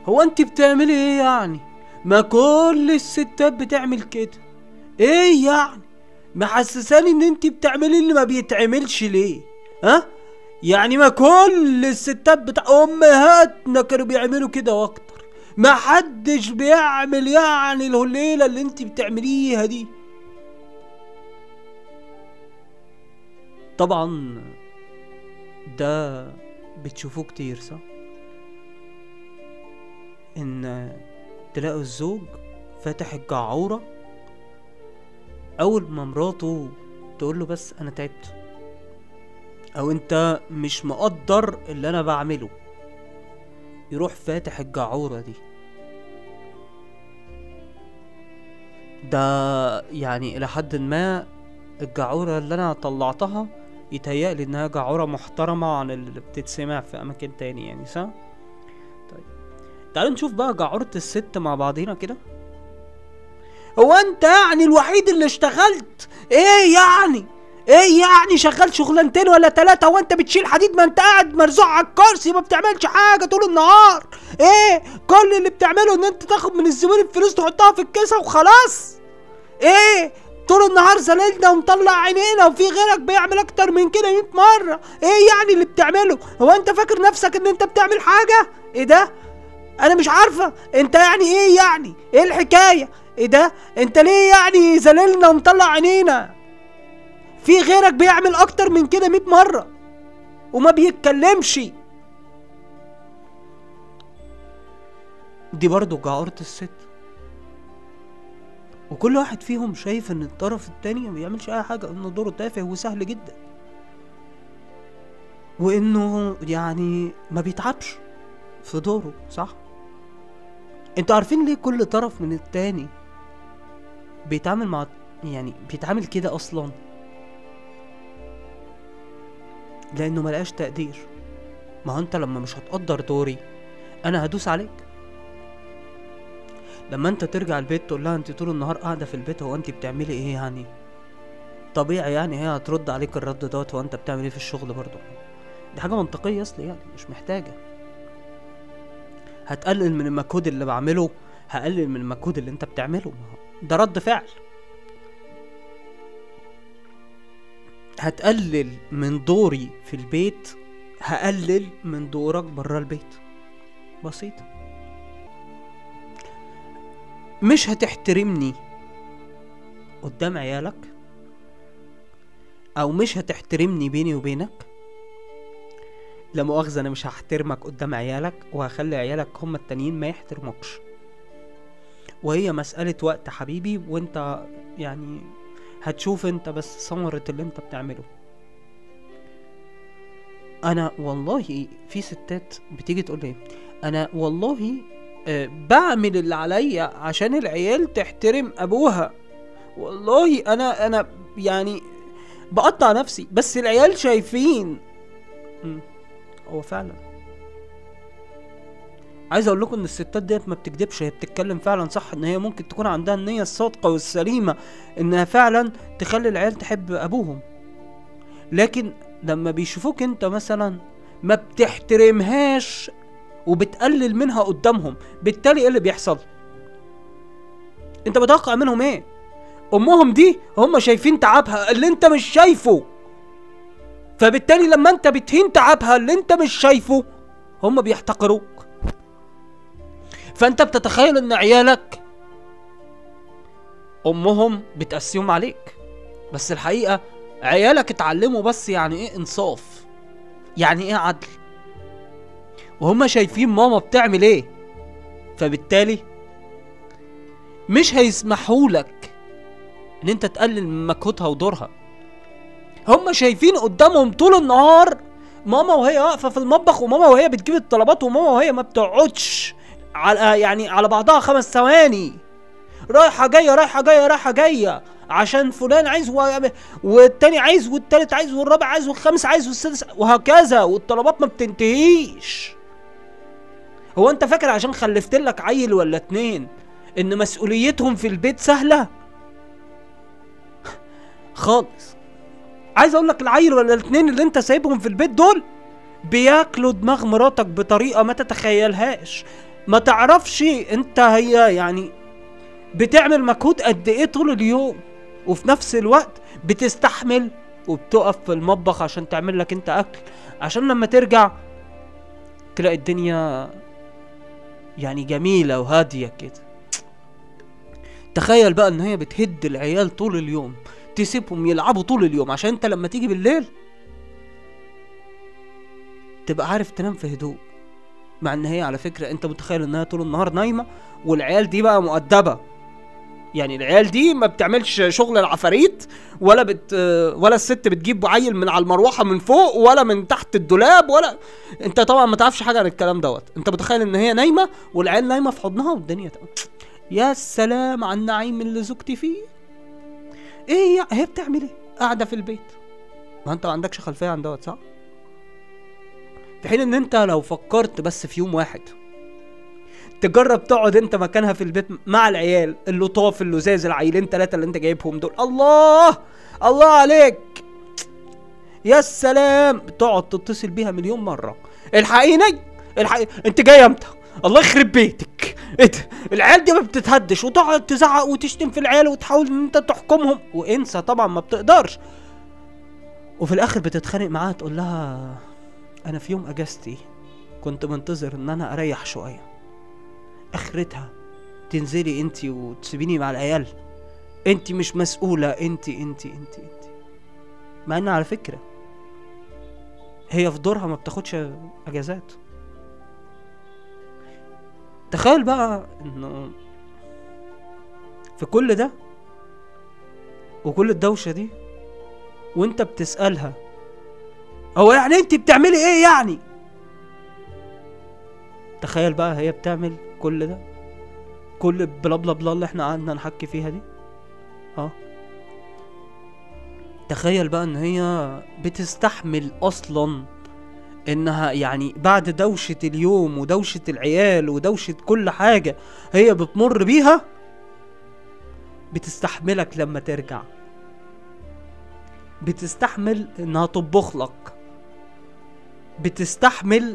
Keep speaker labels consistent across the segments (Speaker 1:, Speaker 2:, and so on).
Speaker 1: هو انت بتعملي ايه يعني ما كل الستات بتعمل كده ايه يعني محسساني ان انت بتعملي اللي ما بيتعملش ليه ها يعني ما كل الستات بتاع امهاتنا كانوا بيعملوا كده واكتر ما حدش بيعمل يعني الليله اللي انت بتعمليها دي طبعا ده بتشوفوه كتير صح ان تلاقوا الزوج فاتح الجعورة اول ما مراته تقول له بس انا تعبت او انت مش مقدر اللي انا بعمله يروح فاتح الجعورة دي ده يعني الى حد ما الجعورة اللي انا طلعتها يتهيألي انها جعورة محترمة عن اللي بتتسمع في اماكن تاني يعني صح طيب تعالوا نشوف بقى جعورة الست مع بعضينا كده هو انت يعني الوحيد اللي اشتغلت ايه يعني ايه يعني شغال شغلانتين ولا ثلاثة هو انت بتشيل حديد ما انت قاعد مرزوع على الكرسي ما بتعملش حاجة طول النهار ايه كل اللي بتعمله ان انت تاخد من الزبون الفلوس تحطها في الكيسة وخلاص ايه طول النهار زللنا ومطلع عينينا وفي غيرك بيعمل اكتر من كده 100 مرة ايه يعني اللي بتعمله هو انت فاكر نفسك ان انت بتعمل حاجة ايه ده انا مش عارفة انت يعني ايه يعني ايه الحكاية ايه ده انت ليه يعني زللنا ومطلع عينينا في غيرك بيعمل اكتر من كده 100 مرة وما بيتكلمش دي برضو جعورة الست وكل واحد فيهم شايف ان الطرف التاني ما بيعملش اي حاجة انه دوره تافه وسهل جدا وانه يعني ما بيتعبش في دوره صح انتوا عارفين ليه كل طرف من التاني بيتعامل مع يعني بيتعامل كده اصلا لانه ملقاش تقدير ما هو انت لما مش هتقدر دوري انا هدوس عليك لما انت ترجع البيت تقول لها انت طول النهار قاعده في البيت هو انت بتعملي ايه يعني طبيعي يعني هي هترد عليك الرد دوت هو انت بتعمل ايه في الشغل برضه دي حاجه منطقيه اصلي يعني مش محتاجه هتقلل من المجهود اللي بعمله هقلل من المجهود اللي انت بتعمله ما هو ده رد فعل هتقلل من دوري في البيت هقلل من دورك برا البيت بسيطة مش هتحترمني قدام عيالك او مش هتحترمني بيني وبينك لا مؤاخذة انا مش هحترمك قدام عيالك وهخلي عيالك هما التانيين ما يحترموكش وهي مسألة وقت حبيبي وانت يعني هتشوف انت بس ثمرة اللي انت بتعمله انا والله في ستات بتيجي تقول لي انا والله آه، بعمل اللي عليا عشان العيال تحترم ابوها والله انا انا يعني بقطع نفسي بس العيال شايفين مم، هو فعلا عايز اقول لكم ان الستات ديت ما بتكدبش هي بتتكلم فعلا صح ان هي ممكن تكون عندها النية الصادقة والسليمة انها فعلا تخلي العيال تحب ابوهم لكن لما بيشوفوك انت مثلا ما بتحترمهاش وبتقلل منها قدامهم بالتالي ايه اللي بيحصل انت متوقع منهم ايه امهم دي هم شايفين تعبها اللي انت مش شايفه فبالتالي لما انت بتهين تعبها اللي انت مش شايفه هم بيحتقروك فانت بتتخيل ان عيالك امهم بتقسيهم عليك بس الحقيقه عيالك اتعلموا بس يعني ايه انصاف يعني ايه عدل وهم شايفين ماما بتعمل ايه فبالتالي مش هيسمحوا لك ان انت تقلل من مجهودها ودورها هم شايفين قدامهم طول النهار ماما وهي واقفه في المطبخ وماما وهي بتجيب الطلبات وماما وهي ما بتقعدش على يعني على بعضها خمس ثواني رايحه جايه رايحه جايه رايحه جايه عشان فلان عايز و... والتاني عايز والتالت عايز والرابع عايز والخامس عايز والسادس وهكذا والطلبات ما بتنتهيش هو انت فاكر عشان خلفت لك عيل ولا اتنين ان مسؤوليتهم في البيت سهله خالص عايز اقول لك العيل ولا الاتنين اللي انت سايبهم في البيت دول بياكلوا دماغ مراتك بطريقه ما تتخيلهاش ما تعرفش انت هي يعني بتعمل مجهود قد ايه طول اليوم وفي نفس الوقت بتستحمل وبتقف في المطبخ عشان تعمل لك انت اكل عشان لما ترجع تلاقي الدنيا يعني جميلة وهادية كده تخيل بقى ان هي بتهد العيال طول اليوم تسيبهم يلعبوا طول اليوم عشان انت لما تيجي بالليل تبقى عارف تنام في هدوء مع ان هي على فكرة انت متخيل انها طول النهار نايمة والعيال دي بقى مؤدبة يعني العيال دي ما بتعملش شغل العفاريت ولا بت ولا الست بتجيب عيل من على المروحه من فوق ولا من تحت الدولاب ولا انت طبعا ما تعرفش حاجه عن الكلام دوت انت متخيل ان هي نايمه والعيال نايمه في حضنها والدنيا تمام يا سلام على النعيم اللي زوجتي فيه ايه هي هي بتعمل ايه قاعده في البيت ما انت ما عندكش خلفيه عن دوت صح في حين ان انت لو فكرت بس في يوم واحد تجرب تقعد انت مكانها في البيت مع العيال اللطاف اللزاز العيلين ثلاثه اللي انت جايبهم دول الله الله عليك يا سلام تقعد تتصل بيها مليون مره الحقيني الحقيني انت جايه امتى الله يخرب بيتك ايه ده العيال دي ما بتتهدش وتقعد تزعق وتشتم في العيال وتحاول ان انت تحكمهم وانسى طبعا ما بتقدرش وفي الاخر بتتخانق معاها تقول لها انا في يوم اجازتي كنت منتظر ان انا اريح شويه اخرتها تنزلي انت وتسيبيني مع العيال انت مش مسؤولة انت انت انت انت مع ان على فكرة هي في دورها ما بتاخدش اجازات تخيل بقى انه في كل ده وكل الدوشة دي وانت بتسألها هو يعني انت بتعملي ايه يعني تخيل بقى هي بتعمل كل ده كل بلا بلا بلا اللي احنا قعدنا نحكي فيها دي اه تخيل بقى ان هي بتستحمل اصلا انها يعني بعد دوشة اليوم ودوشة العيال ودوشة كل حاجة هي بتمر بيها بتستحملك لما ترجع بتستحمل انها تطبخ لك بتستحمل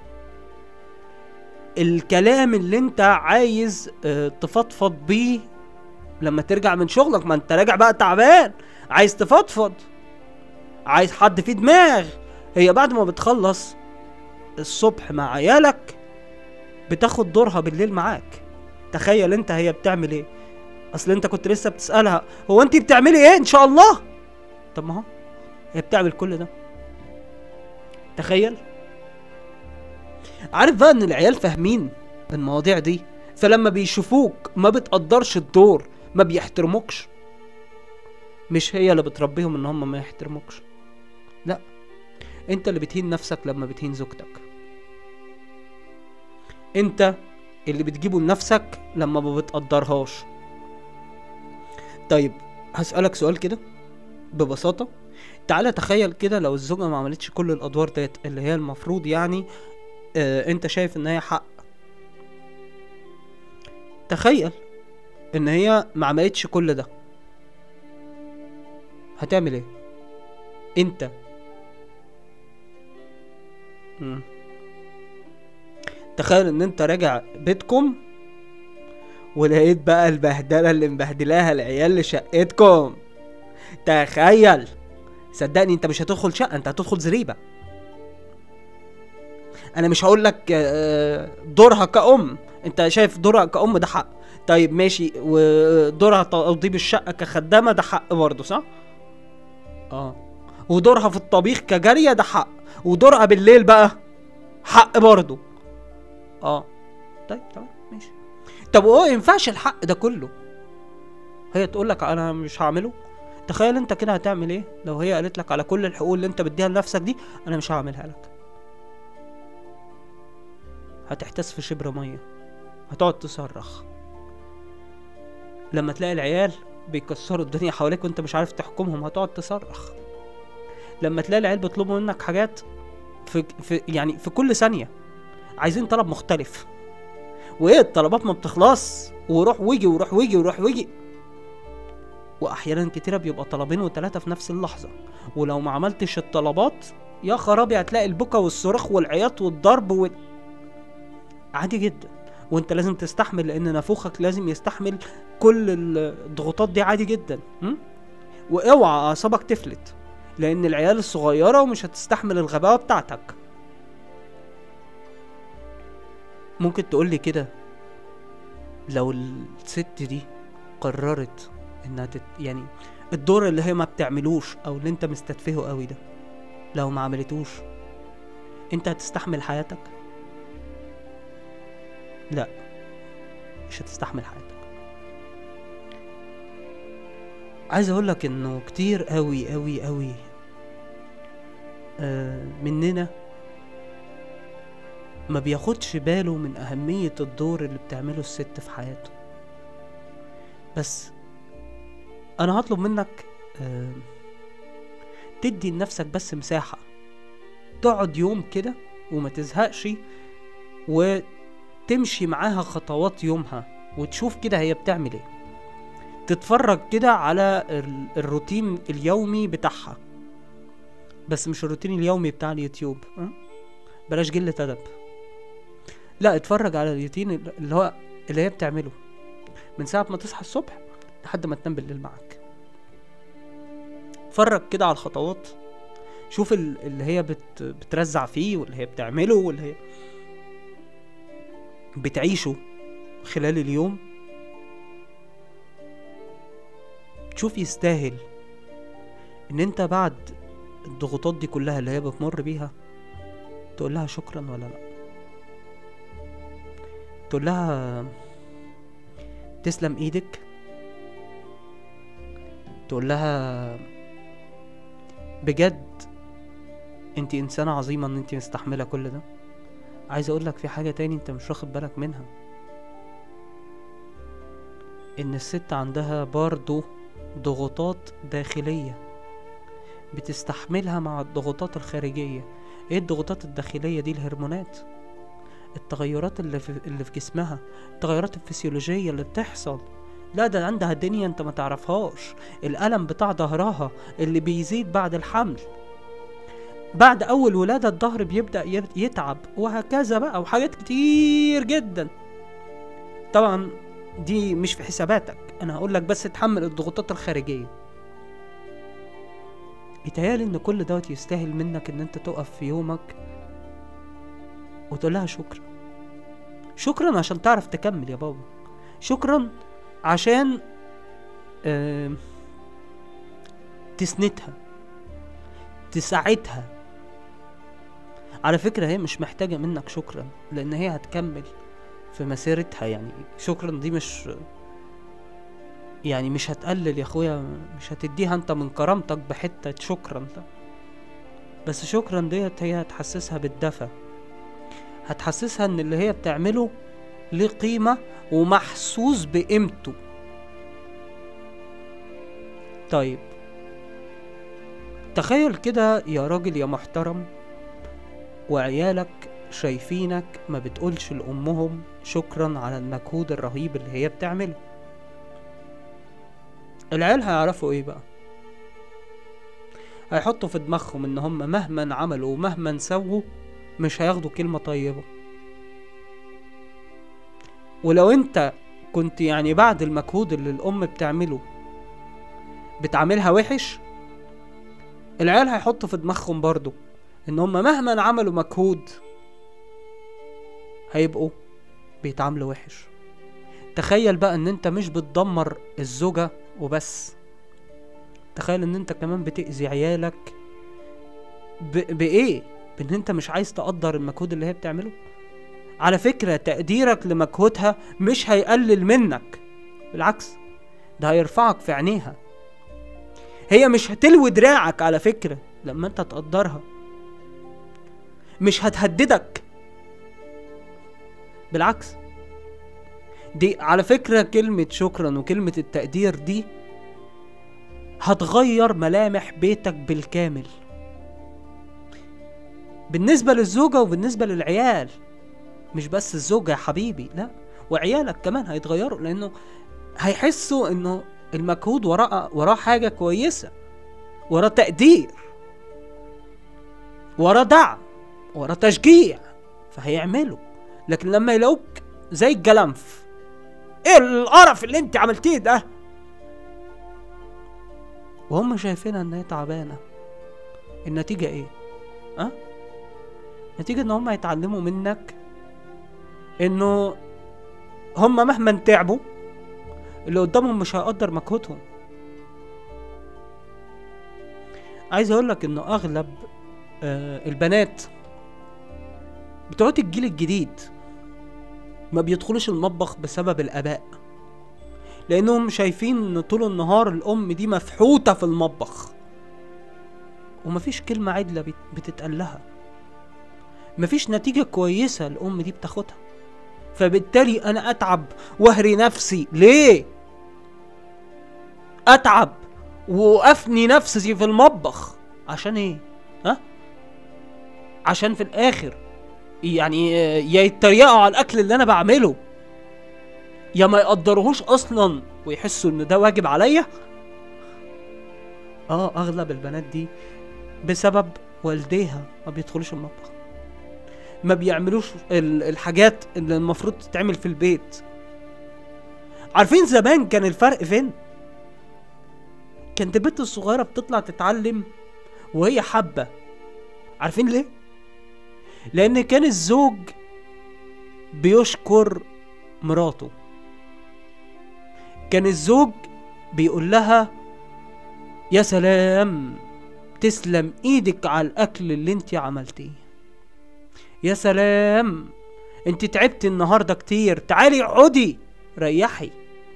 Speaker 1: الكلام اللي انت عايز اه تفضفض بيه لما ترجع من شغلك ما انت راجع بقى تعبان عايز تفضفض عايز حد فيه دماغ هي بعد ما بتخلص الصبح مع عيالك بتاخد دورها بالليل معاك تخيل انت هي بتعمل ايه اصل انت كنت لسه بتسألها هو انت بتعملي ايه ان شاء الله طب ما هو هي بتعمل كل ده تخيل عارف بقى ان العيال فاهمين المواضيع دي فلما بيشوفوك ما بتقدرش الدور ما بيحترموكش مش هي اللي بتربيهم ان هم ما يحترموكش لا انت اللي بتهين نفسك لما بتهين زوجتك انت اللي بتجيبه لنفسك لما ما بتقدرهاش طيب هسألك سؤال كده ببساطة تعالى تخيل كده لو الزوجة ما عملتش كل الأدوار ديت اللي هي المفروض يعني آه انت شايف ان هي حق تخيل ان هي ما عملتش كل ده هتعمل ايه انت مم. تخيل ان انت راجع بيتكم ولقيت بقى البهدله اللي مبهدلاها العيال لشقتكم تخيل صدقني انت مش هتدخل شقه انت هتدخل زريبه انا مش هقول لك دورها كأم انت شايف دورها كأم ده حق طيب ماشي ودورها توضيب الشقه كخدامه ده حق برضه صح اه ودورها في الطبيخ كجاريه ده حق ودورها بالليل بقى حق برضه اه طيب تمام ماشي طب هو ينفعش الحق ده كله هي تقول لك انا مش هعمله تخيل انت كده هتعمل ايه لو هي قالت لك على كل الحقوق اللي انت بديها لنفسك دي انا مش هعملها لك هتحتس في شبر ميه هتقعد تصرخ لما تلاقي العيال بيكسروا الدنيا حواليك وانت مش عارف تحكمهم هتقعد تصرخ لما تلاقي العيال بيطلبوا منك حاجات في, في يعني في كل ثانيه عايزين طلب مختلف وايه الطلبات ما بتخلص وروح ويجي وروح ويجي وروح ويجي واحيانا كتيره بيبقى طلبين وثلاثه في نفس اللحظه ولو ما عملتش الطلبات يا خرابي هتلاقي البكا والصراخ والعياط والضرب وال... عادي جدا وانت لازم تستحمل لان نافوخك لازم يستحمل كل الضغوطات دي عادي جدا م? واوعى اعصابك تفلت لان العيال الصغيره ومش هتستحمل الغباوه بتاعتك ممكن تقولي كده لو الست دي قررت انها تت... يعني الدور اللي هي ما بتعملوش او اللي انت مستتفهه قوي ده لو ما عملتوش انت هتستحمل حياتك لا مش هتستحمل حياتك عايز اقولك انه كتير قوي قوي قوي آه مننا ما بياخدش باله من أهمية الدور اللي بتعمله الست في حياته بس أنا هطلب منك آه تدي لنفسك بس مساحة تقعد يوم كده وما تزهقش وتمشي معاها خطوات يومها وتشوف كده هي بتعمل ايه تتفرج كده على ال- الروتين اليومي بتاعها بس مش الروتين اليومي بتاع اليوتيوب أه؟ بلاش قلة أدب لا اتفرج على الروتين اللي هو اللي هي بتعمله من ساعة ما تصحى الصبح لحد ما تنام بالليل معاك اتفرج كده على الخطوات شوف ال- اللي هي بت بترزع فيه واللي هي بتعمله واللي هي بتعيشه خلال اليوم تشوف يستاهل ان انت بعد الضغوطات دي كلها اللي هي بتمر بيها تقول لها شكرا ولا لا تقول لها تسلم ايدك تقول لها بجد انت انسانة عظيمة ان انت مستحملة كل ده عايز اقول لك في حاجة تاني انت مش واخد بالك منها ان الست عندها برضو ضغوطات داخلية بتستحملها مع الضغوطات الخارجية ايه الضغوطات الداخلية دي الهرمونات التغيرات اللي في, اللي في جسمها التغيرات الفسيولوجية اللي بتحصل لا ده عندها الدنيا انت ما تعرفهاش الألم بتاع ظهرها اللي بيزيد بعد الحمل بعد أول ولادة الظهر بيبدأ ير- يتعب وهكذا بقى وحاجات كتير جدا طبعا دي مش في حساباتك انا هقول لك بس تحمل الضغوطات الخارجية يتهيألي ان كل دوت يستاهل منك ان انت تقف في يومك وتقول لها شكرا شكرا عشان تعرف تكمل يا بابا شكرا عشان آه تسندها تساعدها على فكرة هي مش محتاجة منك شكرا لأن هي هتكمل في مسيرتها يعني شكرا دي مش يعني مش هتقلل يا اخويا مش هتديها انت من كرامتك بحتة شكرا لا بس شكرا ديت هي هتحسسها بالدفى هتحسسها ان اللي هي بتعمله ليه قيمة ومحسوس بقيمته طيب تخيل كده يا راجل يا محترم وعيالك شايفينك ما بتقولش لأمهم شكرا على المجهود الرهيب اللي هي بتعمله العيال هيعرفوا ايه بقى هيحطوا في دماغهم ان هم مهما عملوا ومهما سووا مش هياخدوا كلمة طيبة ولو انت كنت يعني بعد المجهود اللي الام بتعمله بتعملها وحش العيال هيحطوا في دماغهم برضو ان هم مهما عملوا مجهود هيبقوا بيتعاملوا وحش تخيل بقى ان انت مش بتدمر الزوجة وبس تخيل ان انت كمان بتأذي عيالك ب... بإيه؟ بان انت مش عايز تقدر المجهود اللي هي بتعمله على فكرة تقديرك لمجهودها مش هيقلل منك بالعكس ده هيرفعك في عينيها هي مش هتلوي دراعك على فكرة لما انت تقدرها مش هتهددك بالعكس دي على فكرة كلمة شكرا وكلمة التقدير دي هتغير ملامح بيتك بالكامل بالنسبة للزوجة وبالنسبة للعيال مش بس الزوجة يا حبيبي لا وعيالك كمان هيتغيروا لأنه هيحسوا إنه المجهود وراه وراه حاجة كويسة وراه تقدير وراه دعم وراه تشجيع فهيعملوا لكن لما يلاقوك زي الجلنف ايه القرف اللي انت عملتيه ده وهم شايفينها ان هي تعبانه النتيجه ايه ها أه؟ نتيجه ان هم يتعلموا منك انه هم مهما تعبوا اللي قدامهم مش هيقدر مجهودهم عايز اقول لك انه اغلب آه البنات بتوع الجيل الجديد ما بيدخلوش المطبخ بسبب الاباء لانهم شايفين ان طول النهار الام دي مفحوته في المطبخ ومفيش كلمه عدله بت- بتتقال لها مفيش نتيجه كويسه الام دي بتاخدها فبالتالي انا اتعب واهري نفسي ليه اتعب وافني نفسي في المطبخ عشان ايه ها عشان في الاخر يعني آه، يا يتريقوا على الاكل اللي انا بعمله يا ما يقدروهوش اصلا ويحسوا ان ده واجب عليا اه اغلب البنات دي بسبب والديها ما بيدخلوش المطبخ ما بيعملوش ال- الحاجات اللي المفروض تتعمل في البيت عارفين زمان كان الفرق فين كانت البنت الصغيرة بتطلع تتعلم وهي حابة عارفين ليه لان كان الزوج بيشكر مراته كان الزوج بيقول لها يا سلام تسلم ايدك على الاكل اللي انت عملتيه يا سلام انت تعبتي النهارده كتير تعالي اقعدي ريحي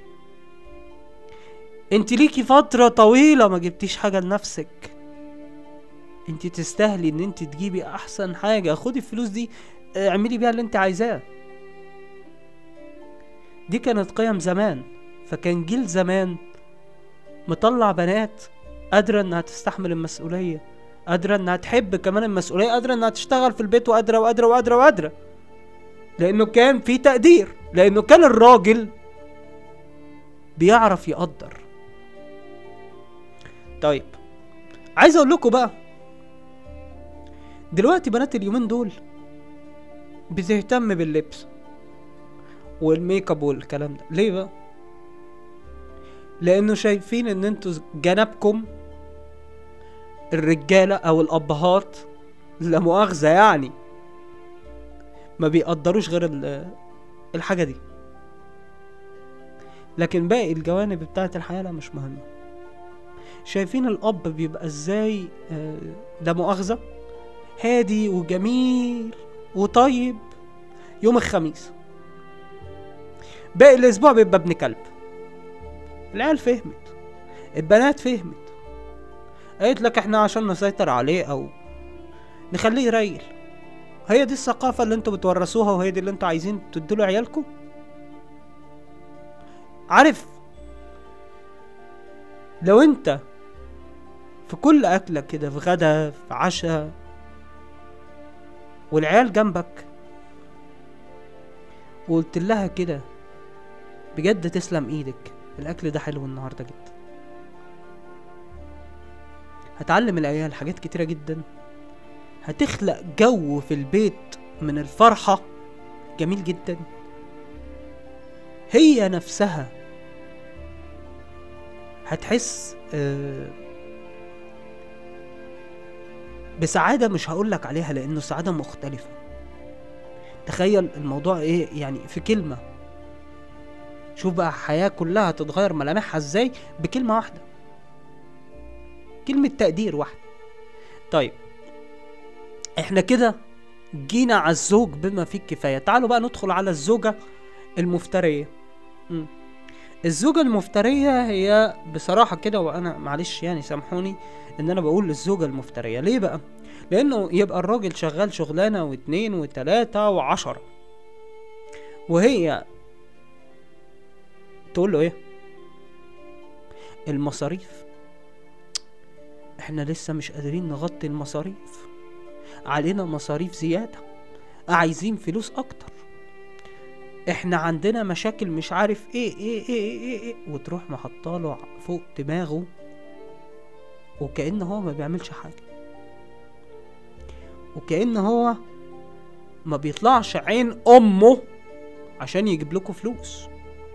Speaker 1: انت ليكي فترة طويلة ما جبتيش حاجة لنفسك انت تستاهلي ان انت تجيبي احسن حاجة خدي الفلوس دي اه، اعملي بيها اللي انت عايزاه دي كانت قيم زمان فكان جيل زمان مطلع بنات قادرة انها تستحمل المسؤولية قادرة انها تحب كمان المسؤولية قادرة انها تشتغل في البيت وقادرة وقادرة وقادرة وقادرة لانه كان في تقدير لانه كان الراجل بيعرف يقدر طيب عايز اقول لكم بقى دلوقتي بنات اليومين دول بتهتم باللبس والميك اب والكلام ده ليه بقى لانه شايفين ان انتوا جنبكم الرجاله او الابهات لا مؤاخذه يعني ما بيقدروش غير ال- الحاجه دي لكن باقي الجوانب بتاعت الحياه لا مش مهمه شايفين الاب بيبقى ازاي آه، لا مؤاخذه هادي وجميل وطيب يوم الخميس باقي الاسبوع بيبقى ابن كلب العيال فهمت البنات فهمت قالت لك احنا عشان نسيطر عليه او نخليه يريل هي دي الثقافة اللي انتوا بتورثوها وهي دي اللي انتوا عايزين تدوا عيالكم عارف لو انت في كل اكلة كده في غدا في عشاء والعيال جنبك وقلت لها كده بجد تسلم ايدك الاكل ده حلو النهارده جدا هتعلم العيال حاجات كتيرة جدا هتخلق جو في البيت من الفرحة جميل جدا هي نفسها هتحس آه، بسعادة مش هقولك عليها لأنه سعادة مختلفة تخيل الموضوع ايه يعني في كلمة شوف بقى الحياة كلها تتغير ملامحها ازاي بكلمة واحدة كلمة تقدير واحدة طيب احنا كده جينا على الزوج بما فيه الكفاية تعالوا بقى ندخل على الزوجة المفترية مم. الزوجة المفترية هي بصراحة كده وانا معلش يعني سامحوني ان انا بقول الزوجة المفترية ليه بقى لانه يبقى الراجل شغال شغلانة واتنين وتلاتة وعشرة وهي تقول له ايه المصاريف احنا لسه مش قادرين نغطي المصاريف علينا مصاريف زيادة عايزين فلوس اكتر احنا عندنا مشاكل مش عارف ايه ايه ايه ايه, إيه. وتروح محطاله فوق دماغه وكأن هو ما بيعملش حاجة وكأن هو ما بيطلعش عين امه عشان يجيب لكم فلوس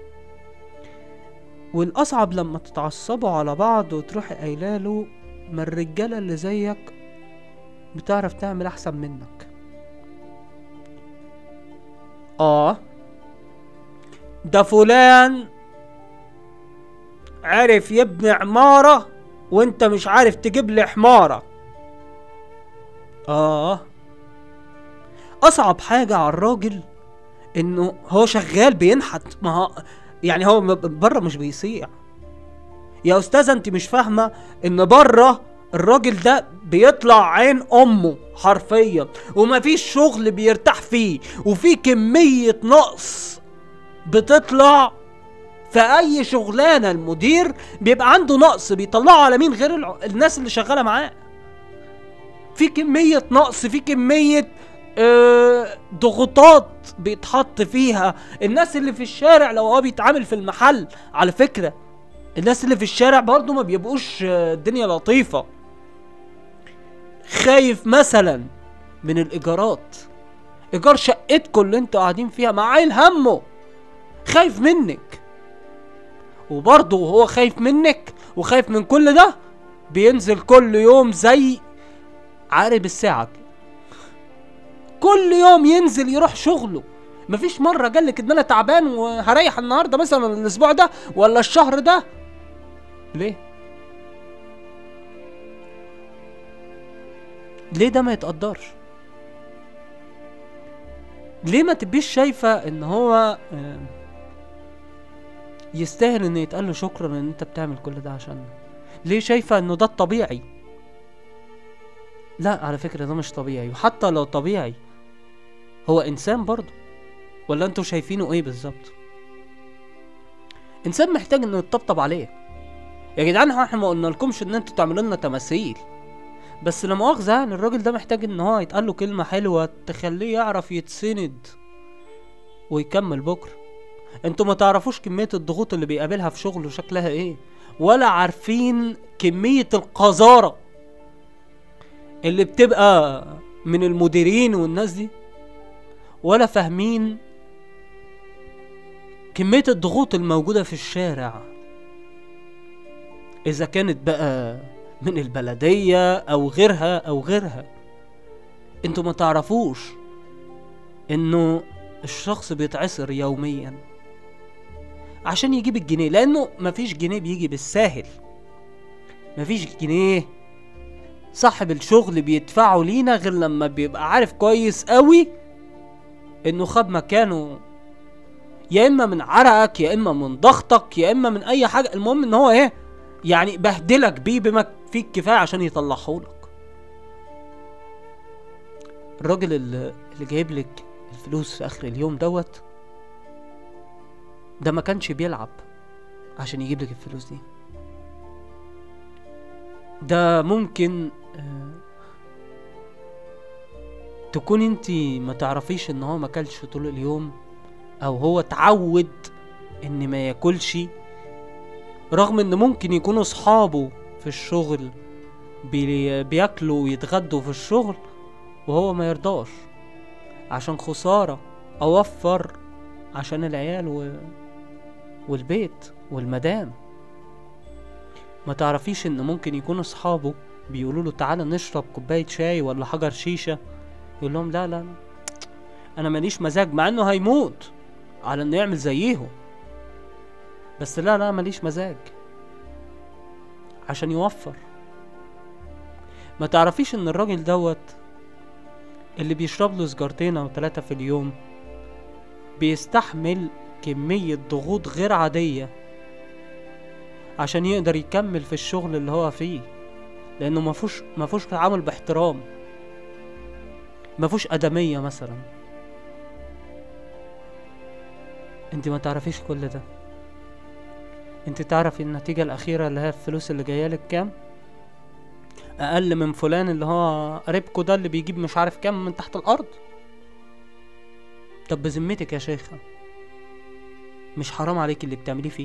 Speaker 1: والاصعب لما تتعصبوا على بعض وتروحي قايله له ما الرجاله اللي زيك بتعرف تعمل احسن منك اه ده فلان عرف يبني عمارة وانت مش عارف تجيب لي حمارة اه اصعب حاجة على الراجل انه هو شغال بينحت ما هو يعني هو م- بره مش بيصيع يا استاذة انت مش فاهمة ان بره الراجل ده بيطلع عين امه حرفيا ومفيش شغل بيرتاح فيه وفي كمية نقص بتطلع في اي شغلانه المدير بيبقى عنده نقص بيطلعه على مين غير الع- الناس اللي شغاله معاه في كميه نقص في كميه آه، ضغوطات بيتحط فيها الناس اللي في الشارع لو هو بيتعامل في المحل على فكره الناس اللي في الشارع برضو ما بيبقوش آه، الدنيا لطيفه خايف مثلا من الايجارات ايجار شقتكم اللي انتوا قاعدين فيها مع عيل همه خايف منك وبرضه هو خايف منك وخايف من كل ده بينزل كل يوم زي عارب الساعة كده. كل يوم ينزل يروح شغله مفيش مرة قالك ان انا تعبان وهريح النهاردة مثلا الاسبوع ده ولا الشهر ده ليه ليه ده ما يتقدرش ليه ما تبقيش شايفة ان هو آه، يستاهل ان يتقال له شكرا ان انت بتعمل كل ده عشاننا ليه شايفة انه ده الطبيعي لا على فكرة ده مش طبيعي وحتى لو طبيعي هو انسان برضه ولا انتوا شايفينه ايه بالظبط انسان محتاج انه يتطبطب عليه يا جدعان هو احنا ما قلنا لكمش ان انتوا تعملوا لنا تماثيل بس لا مؤاخذة يعني الراجل ده محتاج ان هو يتقال له كلمة حلوة تخليه يعرف يتسند ويكمل بكرة انتوا ما تعرفوش كمية الضغوط اللي بيقابلها في شغله شكلها ايه ولا عارفين كمية القذارة اللي بتبقى من المديرين والناس دي ولا فاهمين كمية الضغوط الموجودة في الشارع إذا كانت بقى من البلدية أو غيرها أو غيرها انتوا ما تعرفوش إنه الشخص بيتعسر يوميا عشان يجيب الجنيه لأنه مفيش جنيه بيجي بالساهل مفيش جنيه صاحب الشغل بيدفعه لينا غير لما بيبقى عارف كويس قوي انه خد مكانه يا اما من عرقك يا اما من ضغطك يا اما من اي حاجه المهم ان هو ايه يعني بهدلك بيه بما فيه الكفايه عشان يطلعهولك الراجل اللي, اللي جايب لك الفلوس في اخر اليوم دوت ده ما كانش بيلعب عشان يجيب لك الفلوس دي ده ممكن آه، تكون انت ما تعرفيش ان هو ما كلش طول اليوم او هو اتعود ان ما ياكلش رغم ان ممكن يكونوا اصحابه في الشغل بي بياكلوا ويتغدوا في الشغل وهو ما يرضاش عشان خسارة اوفر عشان العيال و... والبيت والمدام ما تعرفيش ان ممكن يكون اصحابه بيقولوا له تعالى نشرب كوبايه شاي ولا حجر شيشه يقول لهم لا لا لا انا ماليش مزاج مع انه هيموت على انه يعمل زيهم بس لا لا ماليش مزاج عشان يوفر ما تعرفيش ان الراجل دوت اللي بيشرب له سجارتين او ثلاثة في اليوم بيستحمل كمية ضغوط غير عادية عشان يقدر يكمل في الشغل اللي هو فيه لانه مفوش مفوش تعامل باحترام مفوش ادمية مثلا انت ما تعرفيش كل ده انت تعرفي النتيجة الاخيرة اللي هي الفلوس اللي جايالك كام اقل من فلان اللي هو قريبكو ده اللي بيجيب مش عارف كام من تحت الارض طب بذمتك يا شيخة مش حرام عليك اللي بتعمليه فيه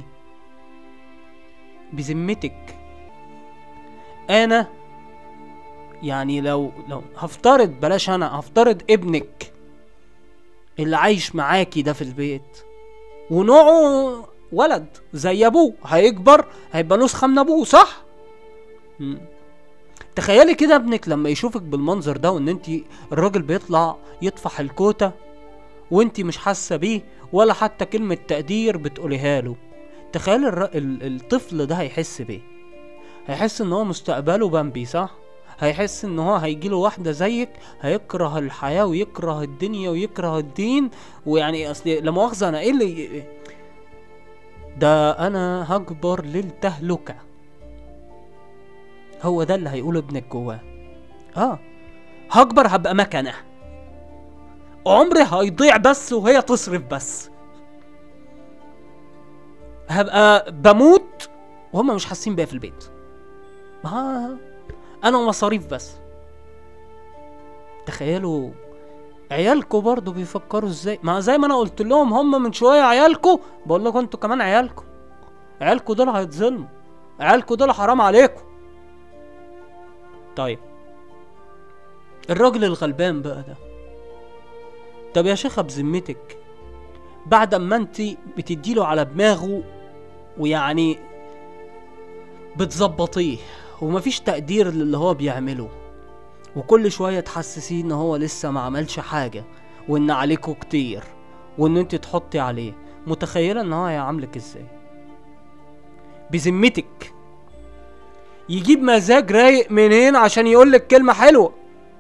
Speaker 1: بذمتك انا يعني لو لو هفترض بلاش انا هفترض ابنك اللي عايش معاكي ده في البيت ونوعه ولد زي ابوه هيكبر هيبقى نسخه من ابوه صح مم. تخيلي كده ابنك لما يشوفك بالمنظر ده وان انت الراجل بيطلع يطفح الكوته وانت مش حاسه بيه ولا حتى كلمه تقدير بتقوليها له تخيل الر... ال... الطفل ده هيحس بيه هيحس ان هو مستقبله بامبي صح هيحس ان هو هيجيله واحده زيك هيكره الحياه ويكره الدنيا ويكره الدين ويعني اصل لا مؤاخذه انا ايه اللي ده انا هكبر للتهلكه هو ده اللي هيقوله ابنك جواه اه هكبر هبقى مكنه عمري هيضيع بس وهي تصرف بس هبقى بموت وهم مش حاسين بيا في البيت ما انا مصاريف بس تخيلوا عيالكوا برضو بيفكروا ازاي ما زي ما انا قلت لهم هم من شويه عيالكوا بقول لكم انتوا كمان عيالكوا عيالكوا دول هيتظلموا عيالكوا دول حرام عليكم طيب الراجل الغلبان بقى ده طب يا شيخه بذمتك بعد اما انت بتديله على دماغه ويعني بتظبطيه ومفيش تقدير للي هو بيعمله وكل شويه تحسسيه ان هو لسه ما عملش حاجه وان عليكوا كتير وان انت تحطي عليه متخيله ان هو هيعاملك ازاي بذمتك يجيب مزاج رايق منين عشان يقولك كلمه حلوه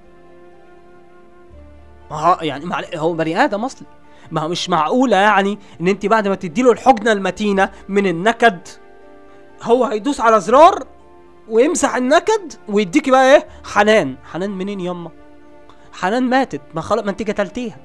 Speaker 1: ما هو يعني معل- هو بني ادم اصلي ما هو مش معقوله يعني ان انت بعد ما تديله الحجنه المتينه من النكد هو هيدوس على زرار ويمسح النكد ويديكي بقى ايه حنان حنان منين يما حنان ماتت ما خلاص ما انت قتلتيها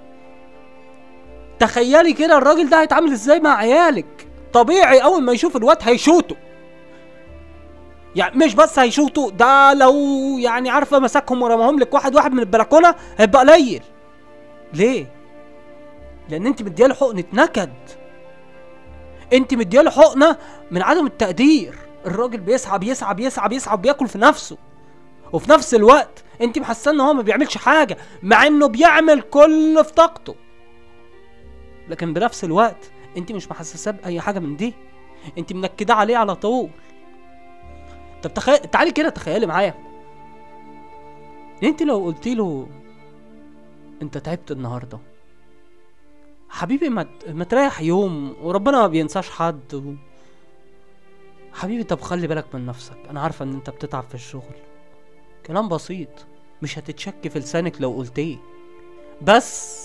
Speaker 1: تخيلي كده الراجل ده هيتعامل ازاي مع عيالك طبيعي اول ما يشوف الواد هيشوطه يعني مش بس هيشوطوا ده لو يعني عارفه مسكهم ورماهم لك واحد واحد من البلكونه هيبقى قليل ليه لان انت مدياله حقنه نكد انت مدياله حقنه من عدم التقدير الراجل بيسعى بيسعى بيسعى بيسعى بياكل في نفسه وفي نفس الوقت انت محسه ان هو ما بيعملش حاجه مع انه بيعمل كل في طاقته لكن بنفس الوقت انت مش محسساه باي حاجه من دي انت منكده عليه على طول طب تخيل تعالي كده تخيلي معايا انت لو قلت له انت تعبت النهارده حبيبي ما ت- ما تريح يوم وربنا ما بينساش حد و... حبيبي طب خلي بالك من نفسك انا عارفه ان انت بتتعب في الشغل كلام بسيط مش هتتشك في لسانك لو قلتيه بس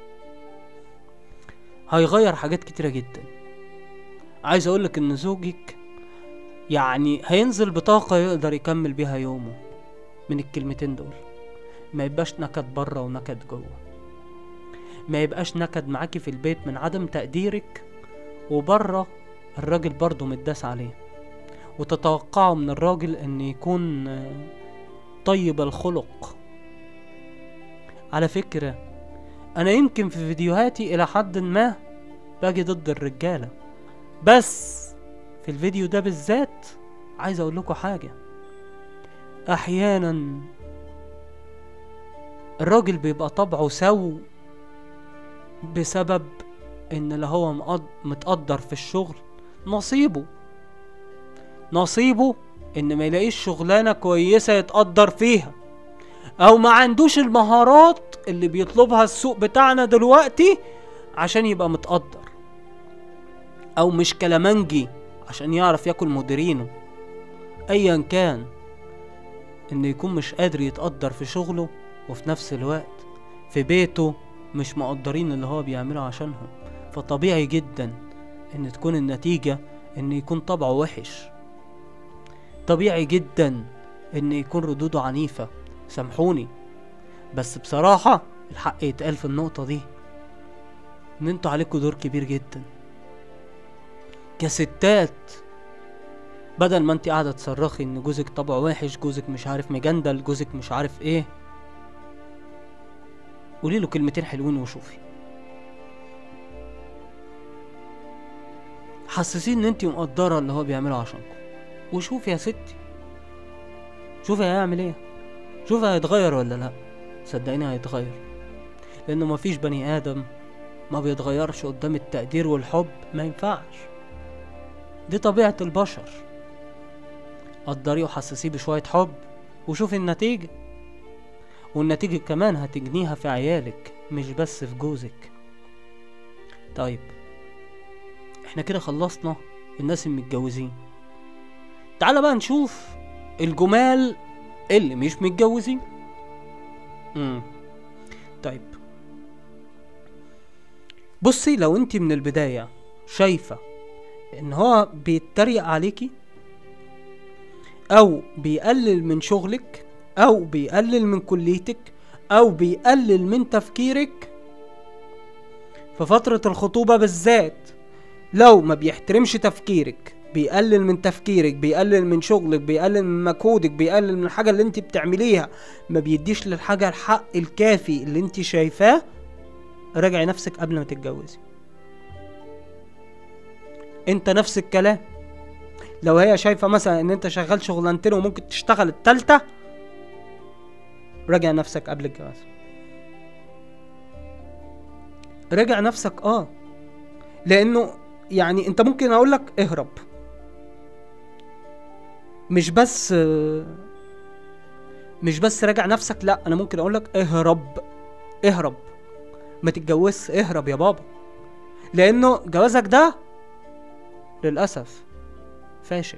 Speaker 1: هيغير حاجات كتيره جدا عايز اقولك ان زوجك يعني هينزل بطاقة يقدر يكمل بيها يومه من الكلمتين دول ما يبقاش نكد بره ونكد جوه ما يبقاش نكد معاكي في البيت من عدم تقديرك وبره الراجل برضه متداس عليه وتتوقعوا من الراجل ان يكون آه، طيب الخلق على فكرة انا يمكن في فيديوهاتي الى حد ما باجي ضد الرجالة بس في الفيديو ده بالذات عايز اقول لكم حاجة احيانا الراجل بيبقى طبعه سو بسبب ان اللي هو مقد- متقدر في الشغل نصيبه نصيبه ان ما يلاقيش شغلانة كويسة يتقدر فيها او ما عندوش المهارات اللي بيطلبها السوق بتاعنا دلوقتي عشان يبقى متقدر او مش كلامنجي عشان يعرف ياكل مديرينه ايا كان انه يكون مش قادر يتقدر في شغله وفي نفس الوقت في بيته مش مقدرين اللي هو بيعمله عشانهم فطبيعي جدا ان تكون النتيجة ان يكون طبعه وحش طبيعي جدا ان يكون ردوده عنيفة سامحوني بس بصراحة الحق يتقال في النقطة دي ان انتوا عليكوا دور كبير جدا كستات بدل ما انت قاعدة تصرخي ان جوزك طبعه وحش جوزك مش عارف مجندل جوزك مش عارف ايه قولي له كلمتين حلوين وشوفي حسسيه ان انت مقدرة اللي هو بيعمله عشانكم وشوفي يا ستي شوفي هيعمل ايه شوفي هيتغير ولا لا صدقيني هيتغير لانه مفيش بني ادم ما بيتغيرش قدام التقدير والحب ما ينفعش دي طبيعة البشر قدريه وحسسيه بشوية حب وشوفي النتيجة والنتيجة كمان هتجنيها في عيالك مش بس في جوزك طيب احنا كده خلصنا الناس المتجوزين تعال بقى نشوف الجمال اللي مش متجوزين امم طيب بصي لو انت من البداية شايفة ان هو بيتريق عليكي او بيقلل من شغلك او بيقلل من كليتك او بيقلل من تفكيرك في فترة الخطوبة بالذات لو ما بيحترمش تفكيرك بيقلل من تفكيرك بيقلل من شغلك بيقلل من مجهودك بيقلل من الحاجة اللي انت بتعمليها ما بيديش للحاجة الحق الكافي اللي انت شايفاه راجعي نفسك قبل ما تتجوزي انت نفس الكلام لو هي شايفة مثلا ان انت شغال شغلانتين وممكن تشتغل التالتة راجع نفسك قبل الجواز راجع نفسك اه لانه يعني انت ممكن اقول لك اهرب مش بس مش بس راجع نفسك لا انا ممكن اقول لك اهرب اهرب ما تتجوزش اهرب يا بابا لانه جوازك ده للاسف فاشل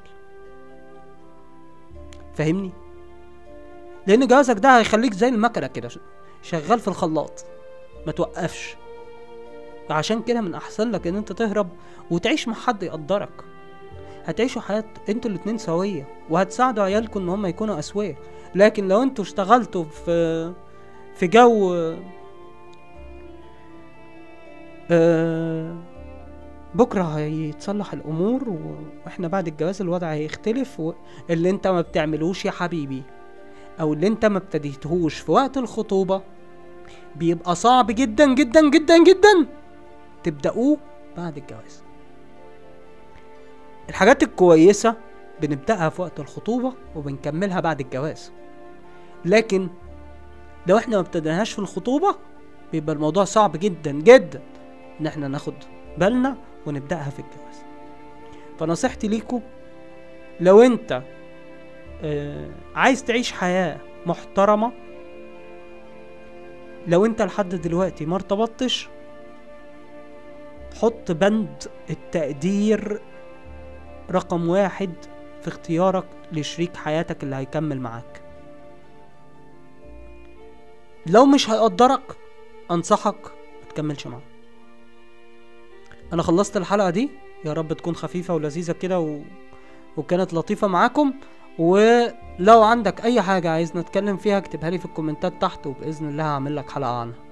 Speaker 1: فاهمني لان جوازك ده هيخليك زي المكنه كده شغال في الخلاط ما توقفش عشان كده من احسن لك ان انت تهرب وتعيش مع حد يقدرك هتعيشوا حياة انتوا الاتنين سوية وهتساعدوا عيالكم ان هم يكونوا اسوية لكن لو انتوا اشتغلتوا في في جو آه بكرة هيتصلح الامور و- واحنا بعد الجواز الوضع هيختلف و- اللي انت ما بتعملوش يا حبيبي او اللي انت ما ابتديتهوش في وقت الخطوبة بيبقى صعب جدا جدا جدا جدا تبدأوه بعد الجواز الحاجات الكويسة بنبدأها في وقت الخطوبة وبنكملها بعد الجواز لكن لو احنا ما ابتديناهاش في الخطوبة بيبقى الموضوع صعب جدا جدا ان احنا ناخد بالنا ونبدأها في الجواز فنصيحتي ليكم لو انت آه عايز تعيش حياة محترمة لو انت لحد دلوقتي ما ارتبطتش حط بند التقدير رقم واحد في اختيارك لشريك حياتك اللي هيكمل معاك لو مش هيقدرك انصحك ما تكملش معاه انا خلصت الحلقه دي يا رب تكون خفيفه ولذيذه كده و... وكانت لطيفه معاكم ولو عندك اي حاجه عايز نتكلم فيها اكتبها لي في الكومنتات تحت وباذن الله هعمل لك حلقه عنها